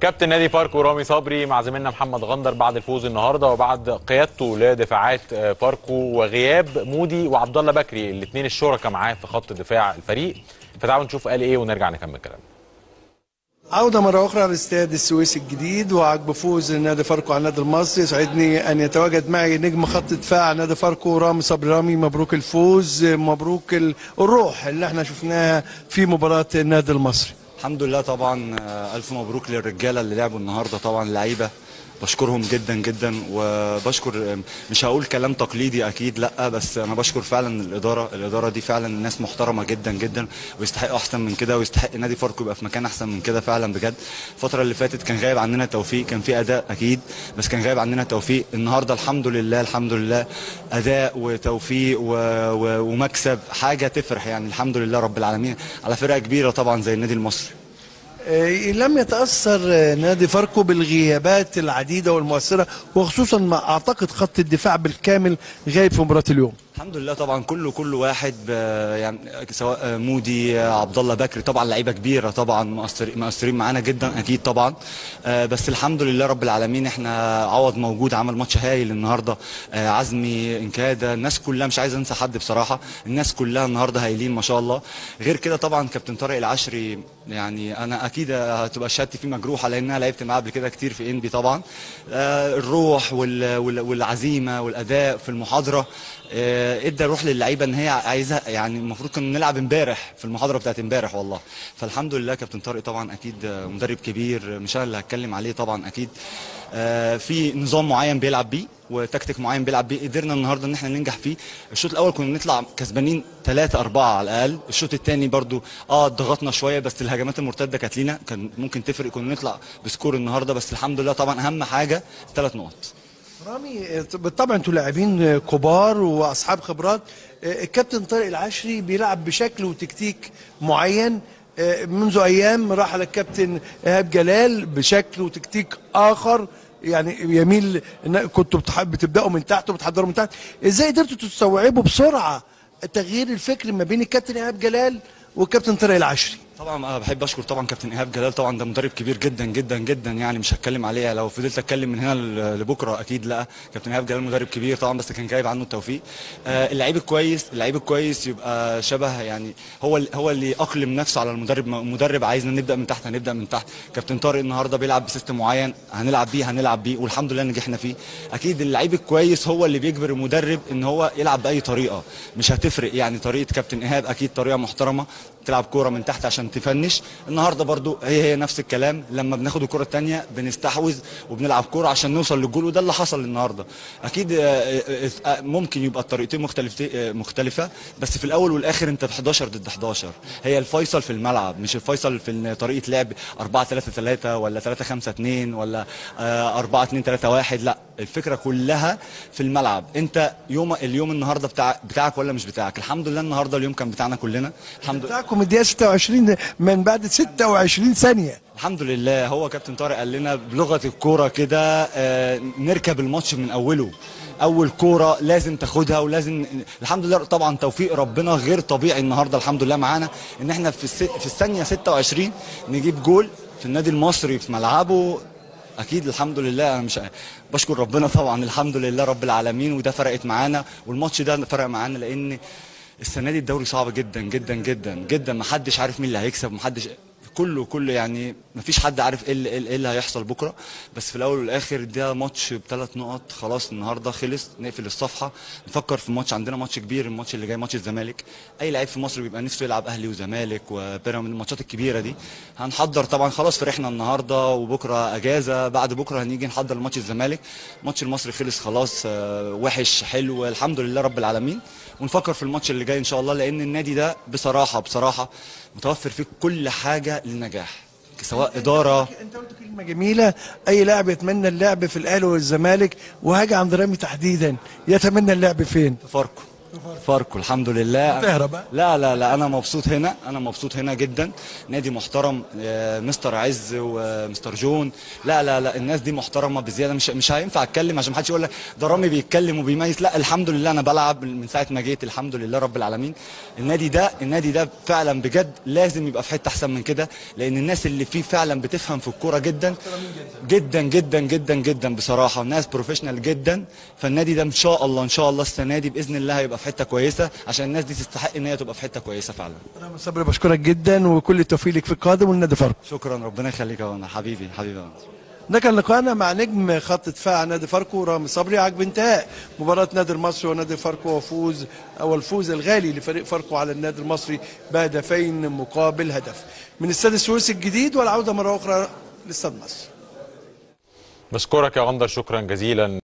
كابتن نادي فاركو رامي صبري مع زميلنا محمد غندر بعد الفوز النهارده وبعد قيادته لدفاعات آه، فاركو وغياب مودي وعبد الله بكري الاثنين الشركاء معاه في خط دفاع الفريق فتعالوا نشوف قال ايه ونرجع نكمل كلامنا عودة مرة أخرى لاستاد السويس الجديد وعقب فوز نادي فاركو على النادي المصري يسعدني أن يتواجد معي نجم خط دفاع نادي فاركو رامي صبري رامي مبروك الفوز مبروك ال- الروح اللي احنا شفناها في مباراة النادي المصري الحمد لله طبعا آه، الف مبروك للرجاله اللي لعبوا النهارده طبعا اللعيبه بشكرهم جدا جدا وبشكر آه، مش هقول كلام تقليدي اكيد لا بس انا بشكر فعلا الاداره الاداره دي فعلا ناس محترمه جدا جدا ويستحقوا احسن من كده ويستحق نادي فاركو يبقى في مكان احسن من كده فعلا بجد الفتره اللي فاتت كان غايب عننا توفيق كان في اداء اكيد بس كان غايب عننا توفيق النهارده الحمد لله الحمد لله اداء وتوفيق و... و... ومكسب حاجه تفرح يعني الحمد لله رب العالمين على فرقه كبيره طبعا زي النادي المصري آه، لم يتأثر آه، نادي فاركو بالغيابات العديدة والمؤثرة وخصوصا ما أعتقد خط الدفاع بالكامل غايب في مباراة اليوم الحمد لله طبعا كله كل واحد ب- يعني سواء مودي عبد الله بكري طبعا لعيبه كبيره طبعا مؤثر- مؤثرين معانا جدا اكيد طبعا آه، بس الحمد لله رب العالمين احنا عوض موجود عمل ماتش هايل النهارده آه، عزمي انكادا الناس كلها مش عايز انسى حد بصراحه الناس كلها النهارده هايلين ما شاء الله غير كده طبعا كابتن طارق العشري يعني انا اكيد هتبقى شهادتي فيه مجروحه لان انا لعبت معاه قبل كده كتير في انبي طبعا آه، الروح وال- وال- والعزيمه والاداء في المحاضره آه، ادى روح للعيبه ان هي عايزه يعني المفروض كنا نلعب امبارح في المحاضره بتاعت امبارح والله فالحمد لله كابتن طارق طبعا اكيد آه، مدرب كبير مش انا اللي هتكلم عليه طبعا اكيد آه، في نظام معين بيلعب بيه وتكتيك معين بيلعب بيه قدرنا النهارده ان احنا ننجح فيه الشوط الاول كنا نطلع كسبانين 3 4 على الاقل الشوط الثاني برضو اه ضغطنا شويه بس الهجمات المرتده كانت لينا كان ممكن تفرق كنا نطلع بسكور النهارده بس الحمد لله طبعا اهم حاجه ثلاث نقط رامي آه، بالطبع انتوا لاعبين آه، كبار واصحاب خبرات آه، الكابتن طارق العشري بيلعب بشكل وتكتيك معين آه، منذ ايام راح على الكابتن ايهاب جلال بشكل وتكتيك اخر يعني يميل إن كنتوا بتح- بتبداوا من تحت وبتحضروا من تحت ازاي قدرتوا تستوعبوا بسرعه تغيير الفكر ما بين الكابتن ايهاب جلال والكابتن طارق العشري طبعا انا بحب اشكر طبعا كابتن ايهاب جلال طبعا ده مدرب كبير جدا جدا جدا يعني مش هتكلم عليه لو فضلت اتكلم من هنا ل- لبكره اكيد لا كابتن ايهاب جلال مدرب كبير طبعا بس كان جايب عنه التوفيق آه اللعيب الكويس اللعيب الكويس يبقى شبه يعني هو ال- هو اللي يأقلم نفسه على المدرب المدرب عايزنا نبدا من تحت هنبدا من تحت كابتن طارق النهارده بيلعب بسيستم معين هنلعب بيه هنلعب بيه والحمد لله نجحنا فيه اكيد اللعيب الكويس هو اللي بيجبر المدرب ان هو يلعب باي طريقه مش هتفرق يعني طريقه كابتن ايهاب اكيد طريقه محترمه تلعب كوره من تحت عشان تفنش النهارده برضو هي هي نفس الكلام لما بناخد الكره الثانيه بنستحوذ وبنلعب كوره عشان نوصل للجول وده اللي حصل النهارده اكيد آه، آه، آه، ممكن يبقى الطريقتين مختلفتين آه، مختلفه بس في الاول والاخر انت في 11 ضد 11 هي الفيصل في الملعب مش الفيصل في إن طريقه لعب 4 3 3 ولا 3 5 2 ولا آه، 4 2 3 1 لا الفكره كلها في الملعب انت يوم اليوم النهارده بتاع بتاعك ولا مش بتاعك الحمد لله النهارده اليوم كان بتاعنا كلنا الحمد لله بتاعكم الدقيقه 26 من بعد 26 ثانيه الحمد لله هو كابتن طارق قال لنا بلغه الكوره كده آه، نركب الماتش من اوله اول كوره لازم تاخدها ولازم الحمد لله طبعا توفيق ربنا غير طبيعي النهارده الحمد لله معانا ان احنا في الس... في الثانيه 26 نجيب جول في النادي المصري في ملعبه اكيد الحمد لله انا مش بشكر ربنا طبعا الحمد لله رب العالمين وده فرقت معانا والماتش ده فرق معانا لان السنه دي الدوري صعب جدا جدا جدا جدا محدش عارف مين اللي هيكسب محدش كله كله يعني مفيش حد عارف ايه اللي, ايه اللي هيحصل بكره بس في الاول والاخر ده ماتش بثلاث نقط خلاص النهارده خلص نقفل الصفحه نفكر في ماتش عندنا ماتش كبير الماتش اللي جاي ماتش الزمالك اي لعيب في مصر بيبقى نفسه يلعب اهلي وزمالك وبيراميدز الماتشات الكبيره دي هنحضر طبعا خلاص فرحنا النهارده وبكره اجازه بعد بكره هنيجي نحضر ماتش الزمالك ماتش المصري خلص خلاص آه، وحش حلو الحمد لله رب العالمين ونفكر في الماتش اللي جاي ان شاء الله لان النادي ده بصراحه بصراحه متوفر فيه كل حاجه للنجاح سواء اداره انت قلت كلمه جميله اي لاعب يتمنى اللعب في الاهلي والزمالك وهاجي عند رامي تحديدا يتمنى اللعب فين فاركو فاركو الحمد لله تهرب، ها؟ لا لا لا انا مبسوط هنا انا مبسوط هنا جدا نادي محترم آه، مستر عز ومستر جون لا لا لا الناس دي محترمه بزياده مش مش هينفع اتكلم عشان محدش يقول لك ده رامي بيتكلم وبيميز لا الحمد لله انا بلعب من ساعه ما جيت الحمد لله رب العالمين النادي ده النادي ده فعلا بجد لازم يبقى في حته احسن من كده لان الناس اللي فيه فعلا بتفهم في الكوره جدا جدا جدا جدا جدا بصراحه ناس بروفيشنال جدا فالنادي ده ان شاء الله ان شاء الله السنه دي باذن الله هيبقى في حته كويسه عشان الناس دي تستحق ان هي تبقى في حته كويسه فعلا رامي صبري بشكرك جدا وكل التوفيق لك في القادم والنادي فاركو شكرا ربنا يخليك يا ونر. حبيبي حبيبي يا ونر. ده كان لقاءنا مع نجم خط دفاع نادي فاركو رامي صبري عقب انتهاء مباراة نادي المصري ونادي فاركو وفوز او الفوز الغالي لفريق فاركو على النادي المصري بهدفين مقابل هدف من استاد السويس الجديد والعودة مرة أخرى لاستاد مصر بشكرك يا غندر شكرا جزيلا